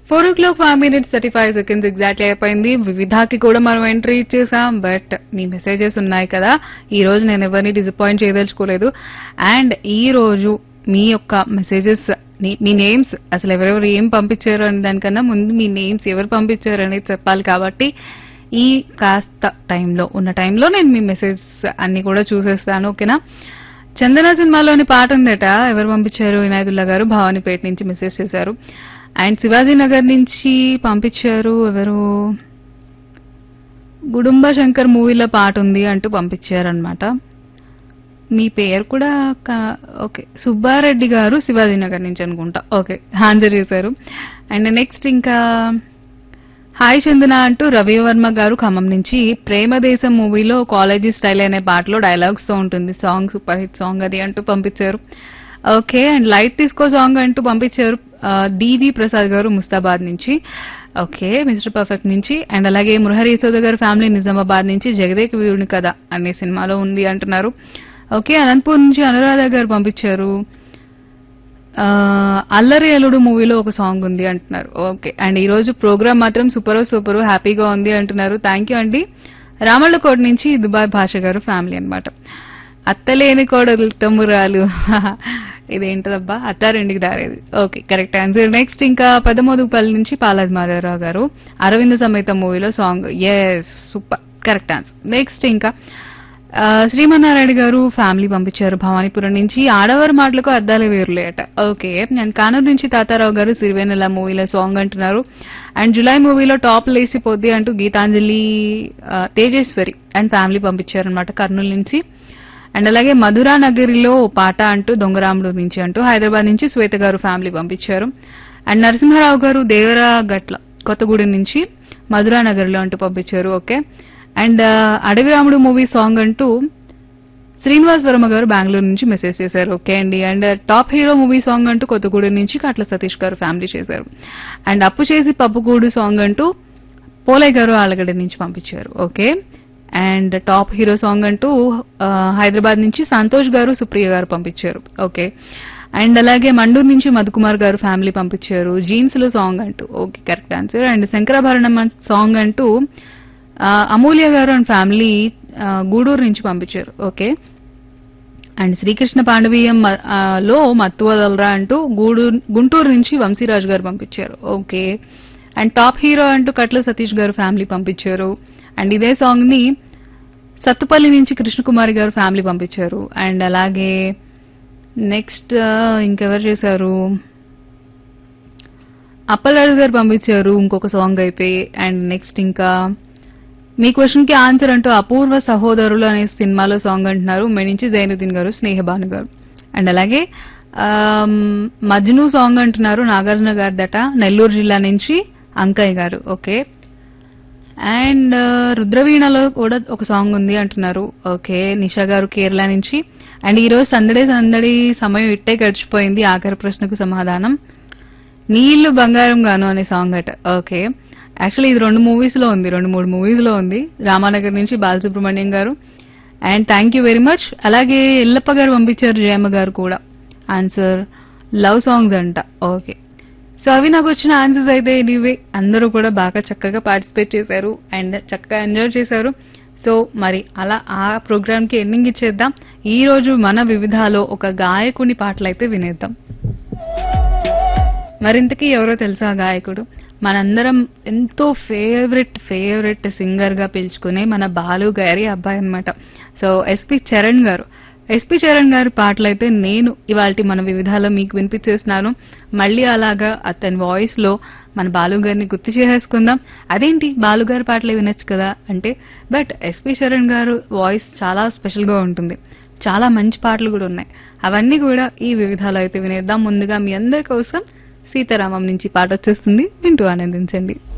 four o'clock five minutes thirty five seconds exactly అయిపోయింది వివిధాకి కూడా మనం ఎంట్రీ ఇచ్చేసాం బట్ మీ మెసేజెస్ ఉన్నాయి కదా ఈ రోజు నేను ఎవరిని డిసప్పాయింట్ చేయదలుచుకోలేదు అండ్ ఈ రోజు మీ యొక్క మెసేజెస్ మీ నేమ్స్ అసలు ఎవరెవరు ఏం పంపించారు అనే దానికన్నా ముందు మీ నేమ్స్ ఎవరు పంపించారు అనేది చెప్పాలి కాబట్టి ఈ కాస్త టైంలో ఉన్న టైంలో నేను మీ మెసేజ్ అన్ని కూడా చూసేస్తాను ఓకేనా చందన సినిమాలోని పాట ఉందట ఎవరు పంపించారు వినాయదుల్లా గారు భవానీపేట నుంచి మెసేజ్ చేశారు అండ్ శివాజీ నగర్ నుంచి పంపించారు ఎవరు గుడుంబ శంకర్ మూవీలో పాట ఉంది అంటూ పంపించారు అనమాట మీ పేరు కూడా క- ఓకే సుబ్బారెడ్డి గారు శివాజీ నగర్ నుంచి అనుకుంటా ఓకే ఆన్సర్ చేశారు అండ్ నెక్స్ట్ ఇంకా హాయ్ చందన అంటూ రవివర్మ గారు ఖమ్మం నుంచి ప్రేమదేశం మూవీలో కాలేజీ స్టైల్ అనే పాటలో డైలాగ్స్ తో ఉంటుంది సాంగ్ సూపర్ హిట్ సాంగ్ అది అంటూ పంపించారు ఓకే అండ్ లైట్ తీసుకో సాంగ్ అంటూ పంపించారు డివి ప్రసాద్ గారు ముస్తాబాద్ నుంచి ఓకే మిస్టర్ పర్ఫెక్ట్ నుంచి అండ్ అలాగే మురహరి యశోద గారు ఫ్యామిలీ నిజామాబాద్ నుంచి జగదేక వీరుని కథ అనే సినిమాలో ఉంది అంటున్నారు ఓకే అనంతపూర్ నుంచి అనురాధ గారు పంపించారు ఆ, అల్లరి అల్లుడు మూవీలో ఒక సాంగ్ ఉంది అంటున్నారు ఓకే అండ్ ఈ రోజు ప్రోగ్రామ్ మాత్రం సూపర్ సూపర్ హ్యాపీగా ఉంది అంటున్నారు థ్యాంక్ యూ అండి రామళ్ళకోట నుంచి దుబాయ్ భాష గారు ఫ్యామిలీ అన్నమాట అత్తలేని కోడలు తమ్మురాలు ఇదేంటదబ్బా అత్తారింటికి దారేది ఓకే కరెక్ట్ ఆన్సర్ నెక్స్ట్ ఇంకా పదమోదుపల్లి నుంచి పాలాజ్ మాధవరావు గారు అరవింద సమేత మూవీలో song yes super correct answer next ఇంకా ఆ, శ్రీమన్నారాయణ గారు ఫ్యామిలీ పంపించారు భవానీపురం నుంచి ఆడవారి మాటలకు అద్దాలు వేరులే అట ఓకే నేను కానూరు నుంచి తాతారావు గారు సిరివేనెల మూవీలో సాంగ్ అంటున్నారు అండ్ జులై మూవీలో టాప్ లేసిపోద్ది అంటూ గీతాంజలి ఆ, తేజేశ్వరి అండ్ ఫ్యామిలీ పంపించారు అనమాట కర్నూలు నుంచి అండ్ అలాగే మధురా నగరిలో ఓ పాట అంటూ దొంగరాముడు నుంచి అంటూ హైదరాబాద్ నుంచి శ్వేత గారు ఫ్యామిలీ పంపించారు అండ్ నరసింహారావు గారు దేవరా గట్ల కొత్తగూడెం నుంచి మధురా నగర్లో అంటూ పంపించారు ఓకే అండ్ అడవి రాముడు మూవీ సాంగ్ అంటూ శ్రీనివాస్ వర్మ గారు బెంగళూరు నుంచి మెసేజ్ చేశారు ఓకే అండి and top hero movie song అంటూ కొత్తగూడెం నుంచి కట్ల సతీష్ గారు ఫ్యామిలీ చేశారు అండ్ అప్పు చేసి పప్పుగూడు సాంగ్ అంటూ పోలయ్య గారు ఆలగడ్డ నుంచి పంపించారు okay and top hero song అంటూ ఆ, హైదరాబాద్ నుంచి సంతోష్ గారు సుప్రియ గారు పంపించారు ఓకే అండ్ అలాగే మండూరు నుంచి మధుకుమార్ గారు ఫ్యామిలీ పంపించారు జీన్స్ లో సాంగ్ అంటూ okay correct answer and Shankarabharanam song అంటూ ఆ, అమూల్య గారు అండ్ ఫ్యామిలీ ఆ, గూడూరు నుంచి పంపించారు ఓకే అండ్ శ్రీకృష్ణ పాండవీయం మ- ఆ, లో మత్తు వదలరా అంటూ గూడూరు గుంటూరు నుంచి వంశీరాజు గారు పంపించారు ఓకే అండ్ టాప్ హీరో అంటూ కట్ల సతీష్ గారు ఫ్యామిలీ పంపించారు అండ్ ఇదే సాంగ్ ని సత్తుపల్లి నుంచి కృష్ణకుమారి గారు ఫ్యామిలీ పంపించారు అండ్ అలాగే నెక్స్ట్ ఇంకెవరు చేశారు అప్పలరాజు గారు పంపించారు ఇంకొక సాంగ్ అయితే అండ్ నెక్స్ట్ ఇంకా మీ క్వశ్చన్ కి ఆన్సర్ అంటూ అపూర్వ సహోదరులు అనే సినిమాలో సాంగ్ అంటున్నారు మీ నుంచి జైనుద్దీన్ గారు స్నేహబాను గారు అండ్ అలాగే ఆమ్, మజ్ను సాంగ్ అంటున్నారు నాగార్జున గారి దట నెల్లూరు జిల్లా నుంచి అంకయ్య గారు ఓకే అండ్ రుద్రవీణలో కూడా ఒక సాంగ్ ఉంది అంటున్నారు ఓకే నిషా గారు కేరళ నుంచి అండ్ ఈ రోజు సందడి సందడి సమయం ఇట్టే గడిచిపోయింది ఆఖరి ప్రశ్నకు సమాధానం నీళ్లు బంగారం గాను అనే సాంగ్ అట ఓకే యాక్చువల్లీ ఇది రెండు మూవీస్ లో ఉంది రెండు మూడు మూవీస్ లో ఉంది రామానగర్ నుంచి బాలసుబ్రహ్మణ్యం గారు and thank you very much అలాగే ఎల్లప్ప గారు పంపించారు జయమ్మ గారు కూడా ఆన్సర్ లవ్ సాంగ్స్ అంట ఓకే సో అవి నాకు వచ్చిన ఆన్సర్స్ అయితే ఇవే అందరూ కూడా బాగా చక్కగా పార్టిసిపేట్ చేశారు అండ్ చక్కగా ఎంజాయ్ చేశారు సో మరి అలా ఆ ప్రోగ్రామ్ కి ఎండింగ్ ఇచ్చేద్దాం ఈ రోజు మన వివిధాలో ఒక గాయకుని పాటలు అయితే వినేద్దాం మరింతకీ ఎవరో తెలుసా ఆ గాయకుడు మనందరం ఎంతో ఫేవరెట్ ఫేవరెట్ సింగర్ గా పిలుచుకునే మన బాలు గారి అబ్బాయి అన్నమాట సో ఎస్పి చరణ్ గారు ఎస్పి చరణ్ గారి పాటలు అయితే నేను ఇవాళ మన వివిధాలో మీకు వినిపించేస్తున్నాను మళ్ళీ అలాగా అతని వాయిస్ లో మన బాలు గారిని గుర్తు చేసేసుకుందాం అదేంటి బాలు గారి పాటలే వినొచ్చు కదా అంటే బట్ ఎస్పి చరణ్ గారు వాయిస్ చాలా స్పెషల్ గా ఉంటుంది చాలా మంచి పాటలు కూడా ఉన్నాయి అవన్నీ కూడా ఈ వివిధాలో అయితే వినేద్దాం ముందుగా మీ అందరి కోసం సీతారామం నుంచి పాట వచ్చేస్తుంది వింటూ ఆనందించండి